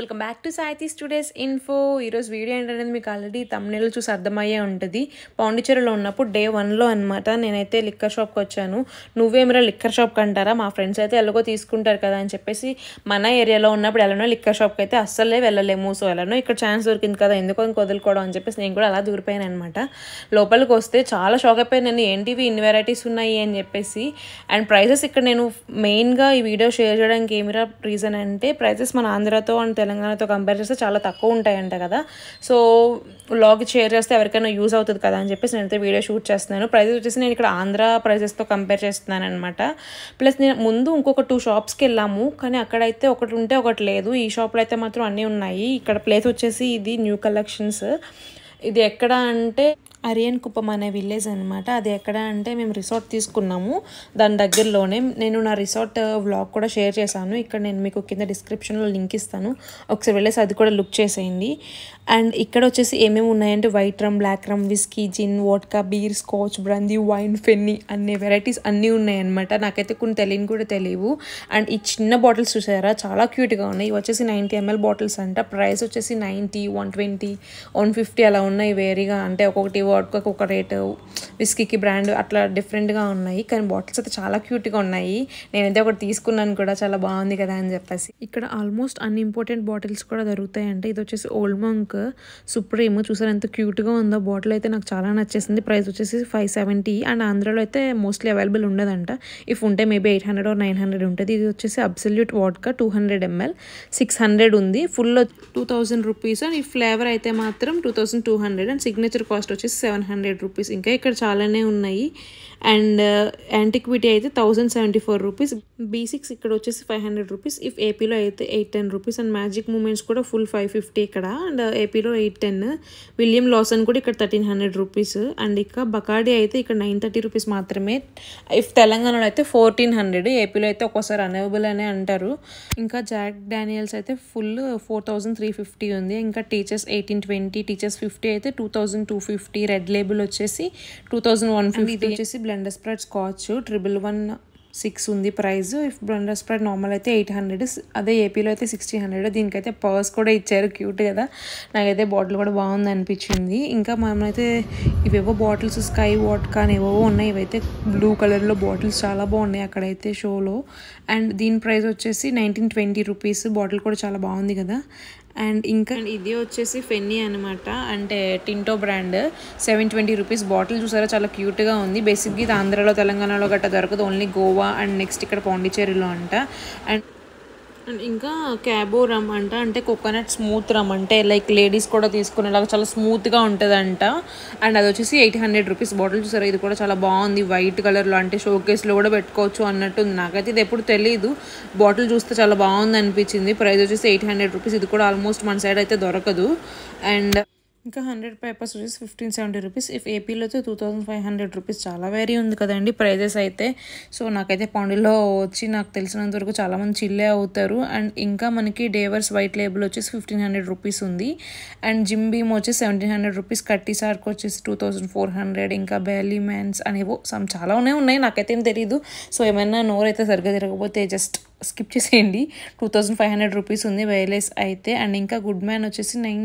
welcome back to సాయితీ studios info ఈరోజు video ఏంటనేది మీకు ఆల్రెడీ తమ్నేలు చూసి అర్థమయ్యే ఉంటుంది పాండిచేరిలో ఉన్నప్పుడు డే వన్లో అనమాట నేనైతే లిక్కర్ షాప్కి వచ్చాను నువ్వేమిరా లిక్కర్ షాప్కి అంటారా మా ఫ్రెండ్స్ అయితే ఎలాగో తీసుకుంటారు కదా అని చెప్పేసి మన ఏరియాలో ఉన్నప్పుడు ఎలానో లిక్కర్ షాప్కి అయితే అస్సలే వెళ్ళలేము సో ఎలానో ఇక్కడ ఛాన్స్ దొరికింది కదా ఎందుకో ఇంక వదులుకోవడం అని చెప్పేసి నేను కూడా అలా దూరిపోయాను అనమాట లోపలికి వస్తే చాలా షాక్ అయిపోయాను నేను ఏంటివి ఇన్ని వెరైటీస్ ఉన్నాయి అని చెప్పేసి అండ్ ప్రైజెస్ ఇక్కడ నేను మెయిన్గా ఈ వీడియో షేర్ చేయడానికి ఏమిరా రీజన్ అంటే ప్రైజెస్ మన ఆంధ్రాతో అండ్ తెలంగాణతో కంపేర్ చేస్తే చాలా తక్కువ ఉంటాయంట కదా సో వ్లాగ్ షేర్ చేస్తే ఎవరికైనా యూజ్ అవుతుంది కదా అని చెప్పేసి నేనైతే వీడియో షూట్ చేస్తున్నాను ప్రైజెస్ వచ్చేసి నేను ఇక్కడ ఆంధ్ర ప్రైజెస్తో కంపేర్ చేస్తున్నాను అనమాట ప్లస్ నేను ముందు ఇంకొక టూ షాప్స్కి వెళ్ళాము కానీ అక్కడైతే ఒకటి ఉంటే ఒకటి లేదు ఈ షాప్లో అయితే మాత్రం అన్నీ ఉన్నాయి ఇక్కడ ప్లేస్ వచ్చేసి ఇది న్యూ కలెక్షన్స్ ఇది ఎక్కడ అంటే అరియన్ కుప్పం అనే విలేజ్ అనమాట అది ఎక్కడ అంటే మేము రిసార్ట్ తీసుకున్నాము దాని దగ్గరలోనే నేను నా రిసార్ట్ వ్లాగ్ కూడా షేర్ చేశాను ఇక్కడ నేను మీకు కింద డిస్క్రిప్షన్లో లింక్ ఇస్తాను ఒకసారి వెళ్ళేసి అది కూడా లుక్ చేసేయండి అండ్ ఇక్కడ వచ్చేసి ఏమేమి ఉన్నాయంటే white rum black rum whisky gin vodka beer scotch brandy wine feni అన్ని వెరైటీస్ అన్నీ ఉన్నాయన్నమాట నాకైతే కొన్ని తెలియని కూడా తెలియవు అండ్ ఈ చిన్న బాటిల్స్ చూసారా చాలా క్యూట్గా ఉన్నాయి ఇవి వచ్చేసి నైంటీ ఎంఎల్ బాటిల్స్ అంట ప్రైస్ వచ్చేసి ninety one twenty one fifty అలా ఉన్నాయి వేరీగా అంటే ఒక్కొక్కటి వాట్కి ఒక రేటు విస్కీకి బ్రాండ్ అట్లా డిఫరెంట్గా ఉన్నాయి కానీ బాటిల్స్ అయితే చాలా క్యూట్గా ఉన్నాయి నేనైతే ఒకటి తీసుకున్నాను కూడా చాలా బాగుంది కదా అని చెప్పేసి ఇక్కడ ఆల్మోస్ట్ అన్ని ఇంపార్టెంట్ బాటిల్స్ కూడా దొరుకుతాయి అంటే ఇది వచ్చేసి ఓల్డ్ మంక్ సుప్రీమ్ చూసారు ఎంత క్యూట్గా ఉందో బాటిల్ అయితే నాకు చాలా నచ్చేసింది ప్రైస్ వచ్చేసి ఫైవ్ సెవెంటీ అండ్ ఆంధ్రాలో అయితే మోస్ట్లీ అవైలబుల్ ఉండదంట ఇఫ్ ఉంటే maybe eight hundred or nine hundred ఉంటుంది ఇది వచ్చేసి absolute vodka two hundred ML six hundred ఉంది full two thousand rupees and ఈ ఫ్లేవర్ అయితే మాత్రం two thousand two hundred and signature cost వచ్చేసి సెవెన్ హండ్రెడ్ రూపీస్ ఇంకా ఇక్కడ చాలానే ఉన్నాయి అండ్ యాంటిక్విటీ అయితే thousand seventy four rupees B six ఇక్కడ వచ్చేసి ఫైవ్ హండ్రెడ్ రూపీస్ ఇఫ్ ఏపీలో అయితే eight ten rupees and magic moments కూడా ఫుల్ ఫైవ్ ఫిఫ్టీ ఇక్కడ అండ్ ఏపీలో ఎయిట్ టెన్ విలియం లాసన్ కూడా ఇక్కడ థర్టీన్ హండ్రెడ్ రూపీస్ అండ్ ఇక బకాడీ అయితే ఇక్కడ నైన్ థర్టీ రూపీస్ మాత్రమే ఇఫ్ తెలంగాణలో అయితే ఫోర్టీన్ హండ్రెడ్ ఏపీలో అయితే ఒక్కోసారి అనవైలబుల్ అనే అంటారు ఇంకా జాక్ డానియల్స్ అయితే full four thousand three fifty ఉంది ఇంకా Teacher's eighteen twenty Teacher's fifty అయితే two thousand two fifty Red Label వచ్చేసి టూ థౌజండ్ వన్ ఫిఫ్టీ వచ్చేసి blender spread scotch triple one six ఉంది price if blender spread normal అయితే eight hundred అదే ఏపీలో అయితే సిక్స్టీ హండ్రెడ్ దీనికైతే పర్స్ కూడా ఇచ్చారు క్యూట్ కదా నాకైతే బాటిల్ కూడా బాగుంది అనిపించింది ఇంకా మనమైతే ఇవేవో బాటిల్స్ స్కై వాట్ కానీ ఏవో ఉన్నాయి ఇవైతే బ్లూ కలర్లో బాటిల్స్ చాలా బాగున్నాయి అక్కడైతే షోలో అండ్ దీని ప్రైస్ వచ్చేసి నైన్టీన్ ట్వంటీ రూపీస్ బాటిల్ కూడా చాలా బాగుంది కదా అండ్ ఇంకా ఇది వచ్చేసి ఫెన్నీ అనమాట అంటే tinto brand seven twenty rupees bottle చూసారా చాలా క్యూట్గా ఉంది బేసిక్గా ఇది ఆంధ్రాలో తెలంగాణలో గట్రా దొరకదు ఓన్లీ గోవా అండ్ నెక్స్ట్ ఇక్కడ పాండిచేరిలో అంట అండ్ అండ్ ఇంకా క్యాబో రమ్ అంట అంటే కోకోనట్ స్మూత్ రమ్ అంటే లైక్ లేడీస్ కూడా తీసుకునేలాగా చాలా స్మూత్గా ఉంటుందంట అండ్ అది వచ్చేసి ఎయిట్ హండ్రెడ్ రూపీస్ బాటిల్ చూసారా ఇది కూడా చాలా బాగుంది వైట్ కలర్లో అంటే షోకేస్లో కూడా పెట్టుకోవచ్చు అన్నట్టు నాకైతే ఇది ఎప్పుడు తెలియదు బాటిల్ చూస్తే చాలా బాగుంది అనిపించింది ప్రైస్ వచ్చేసి ఎయిట్ హండ్రెడ్ రూపీస్ ఇది కూడా ఆల్మోస్ట్ మన సైడ్ అయితే దొరకదు అండ్ ఇంకా హండ్రెడ్ పేపర్స్ వచ్చేసి ఫిఫ్టీన్ సెవెంటీ రూపీస్ ఇఫ్ ఏపీలో అయితే two thousand five hundred rupees చాలా వేరీ ఉంది కదండి ప్రైజెస్ అయితే సో నాకైతే పాండిలో వచ్చి నాకు తెలిసినంత వరకు చాలామంది చిల్లే అవుతారు అండ్ ఇంకా మనకి డేవర్స్ వైట్ లేబుల్ వచ్చేసి ఫిఫ్టీన్ హండ్రెడ్ రూపీస్ ఉంది అండ్ జిమ్ బీమ్ వచ్చేసి సెవెంటీన్ హండ్రెడ్ రూపీస్ కట్టి సార్కి వచ్చేసి టూ థౌసండ్ ఫోర్ హండ్రెడ్ ఇంకా బెల్లీ మ్యాన్స్ అనేవో సమ్ చాలానే ఉన్నాయి నాకైతే ఏం తెలియదు సో ఏమైనా నోరైతే సరిగ్గా తిరగకపోతే జస్ట్ స్కిప్ చేసేయండి two thousand five hundred rupees ఉంది వైర్లెస్ అయితే అండ్ ఇంకా గుడ్ మ్యాన్ వచ్చేసి నైన్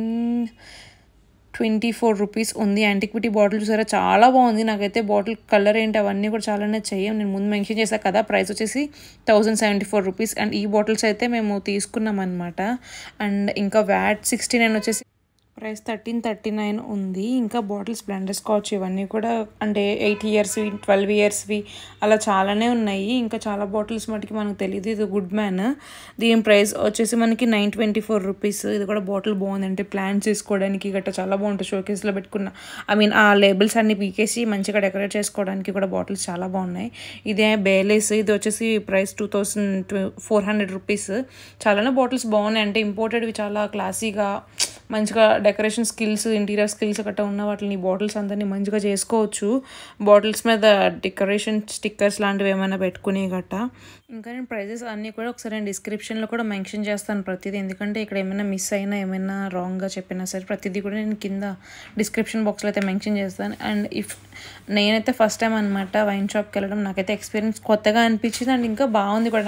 ట్వంటీ ఫోర్ రూపీస్ ఉంది యాంటిక్విటీ బాటిల్ చూసారా చాలా బాగుంది నాకైతే బాటిల్ కలర్ ఏంటి అవన్నీ కూడా చాలా నచ్చాయి నేను ముందు మెన్షన్ చేశాను కదా ప్రైస్ వచ్చేసి thousand seventy four rupees and ఈ బాటిల్స్ అయితే మేము తీసుకున్నాం అనమాట అండ్ ఇంకా వ్యాట్ సిక్స్టీ నైన్ వచ్చేసి ప్రైస్ థర్టీన్ థర్టీ నైన్ ఉంది ఇంకా బాటిల్స్ బ్లెండర్ స్కాచ్ ఇవన్నీ కూడా అంటే ఎయిట్ ఇయర్స్వి ట్వెల్వ్ ఇయర్స్వి అలా చాలానే ఉన్నాయి ఇంకా చాలా బాటిల్స్ మటుకి మనకు తెలియదు ఇది గుడ్ మ్యాన్ దీని ప్రైస్ వచ్చేసి మనకి నైన్ ట్వంటీ ఫోర్ రూపీస్ ఇది కూడా బాటిల్ బాగుంది అంటే ప్లాన్ చేసుకోవడానికి గట్రా చాలా బాగుంటుంది షోకేస్లో పెట్టుకున్న ఐ మీన్ ఆ లేబుల్స్ అన్ని పీకేసి మంచిగా డెకరేట్ చేసుకోవడానికి కూడా బాటిల్స్ చాలా బాగున్నాయి ఇదే బేలేస్ ఇది వచ్చేసి price two thousand four hundred rupees చాలానే బాటిల్స్ బాగున్నాయి అంటే ఇంపోర్టెడ్వి చాలా క్లాసీగా మంచిగా డెకరేషన్ స్కిల్స్ ఇంటీరియర్ స్కిల్స్ గట్రా ఉన్న వాటిని బాటిల్స్ అందరినీ మంచిగా చేసుకోవచ్చు బాటిల్స్ మీద డెకరేషన్ స్టిక్కర్స్ లాంటివి ఏమైనా పెట్టుకుని గట్ట ఇంకా నేను ప్రైజెస్ అన్నీ కూడా ఒకసారి నేను డిస్క్రిప్షన్లో కూడా మెన్షన్ చేస్తాను ప్రతిదీ ఎందుకంటే ఇక్కడ ఏమైనా మిస్ అయినా ఏమైనా రాంగ్గా చెప్పినా సరే ప్రతిదీ కూడా నేను కింద డిస్క్రిప్షన్ బాక్స్లో అయితే మెన్షన్ చేస్తాను అండ్ ఇఫ్ నేనైతే ఫస్ట్ టైం అనమాట వైన్ షాప్కి వెళ్ళడం నాకైతే ఎక్స్పీరియన్స్ కొత్తగా అనిపించింది అండ్ ఇంకా బాగుంది కూడా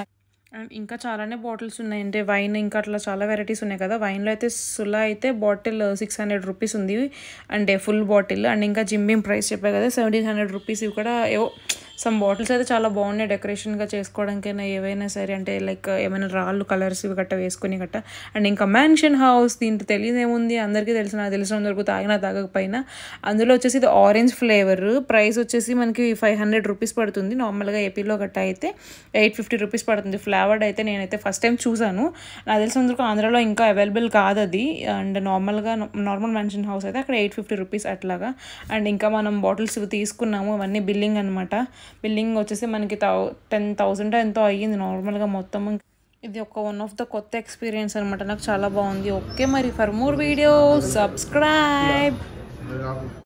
అండ్ ఇంకా చాలానే బాటిల్స్ ఉన్నాయి అంటే వైన్ ఇంకా అట్లా చాలా వెరైటీస్ ఉన్నాయి కదా వైన్లో అయితే సులా అయితే బాటిల్ సిక్స్ హండ్రెడ్ రూపీస్ ఉంది అంటే ఫుల్ బాటిల్ అండ్ ఇంకా జిమ్బిమ్ ప్రైస్ చెప్పా కదా సెవెంటీన్ హండ్రెడ్ రూపీస్ ఇవి కూడా ఏవో సమ్ బాటిల్స్ అయితే చాలా బాగున్నాయి డెకరేషన్గా చేసుకోవడానికైనా ఏవైనా సరే అంటే లైక్ ఏమైనా రాళ్ళు కలర్స్ ఇవి గట్ట వేసుకొని గట్ట అండ్ ఇంకా మ్యాన్షన్ హౌస్ దీంట్లో తెలియదు ఏముంది అందరికీ తెలిసిన నాకు తెలిసినంత వరకు తాగినా తాగకపోయినా అందులో వచ్చేసి ఇది ఆరెంజ్ ఫ్లేవర్ ప్రైస్ వచ్చేసి మనకి ఫైవ్ హండ్రెడ్ రూపీస్ పడుతుంది నార్మల్గా ఏపీలో గట్ట అయితే ఎయిట్ ఫిఫ్టీ రూపీస్ పడుతుంది ఫ్లేవర్డ్ అయితే నేనైతే ఫస్ట్ టైం చూసాను నాకు తెలిసినంత వరకు ఆంధ్రాలో ఇంకా అవైలబుల్ కాదు అది అండ్ నార్మల్గా నార్మల్ మెన్షన్ హౌస్ అయితే అక్కడ ఎయిట్ ఫిఫ్టీ రూపీస్ అట్లాగా అండ్ ఇంకా మనం బాటిల్స్ తీసుకున్నాము అవన్నీ బిల్లింగ్ అనమాట బిల్లింగ్ వచ్చేసి మనకి థౌ టెన్ థౌసండ్ ఎంతో అయ్యింది నార్మల్గా మొత్తం ఇది ఒక వన్ ఆఫ్ ద కొత్త ఎక్స్పీరియన్స్ అనమాట నాకు చాలా బాగుంది ఓకే మరి ఫర్ మోర్ వీడియో సబ్స్క్రైబ్